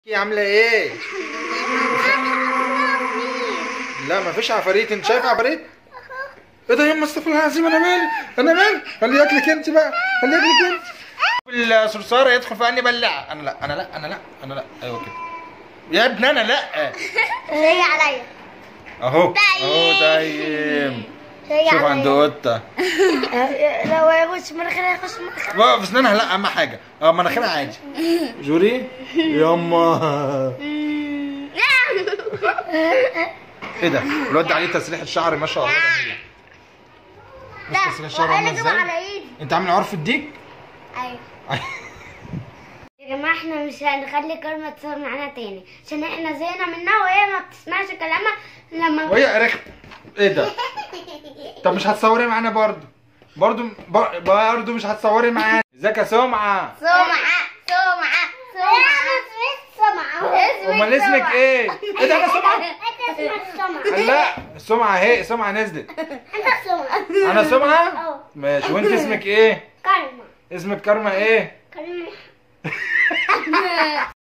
إيه عامله ايه لا مفيش عفاريت انت شايف عفاريت ايه ده يا ام استغفر الله العظيم انا مالي انا مالي خليه ياكلك انت بقى خليه ياكلك انت الصرصار يدخل في اني بلع انا لا انا لا انا لا انا لا ايوه كده يا ابني انا لا هي عليا اهو اهو تايم هي شوف عند قطه لو يخش مناخيرها يخش مناخيرها بقى في اسنانها لا اهم حاجه اه مناخيرها عادي جوري ياما ايه ده الواد ده عليه تسريح الشعر ما شاء الله جميله بص تسريح الشعر عامل انا جوه على ازاي ايدي انت عامل عرف الديك ايوه يا جماعه احنا مش هنخلي كلمة تصور معانا تاني عشان احنا زهقنا منها وهي ما بتسمعش كلامها لما وهي رخ ايه ده طب مش هتصوري معانا برضو برضو بر- برضو مش هتصوري معانا ازيك يا سمعه سمعة سمعة سمعة سمعة امال اسمك ايه ايه ده انا سمعه انت اسمك سمعة لا السمعه اهي سمعه نزلت انت سمعة انا سمعه اه. ماشي وانت اسمك ايه كلمة اسمك كارما ايه كلمة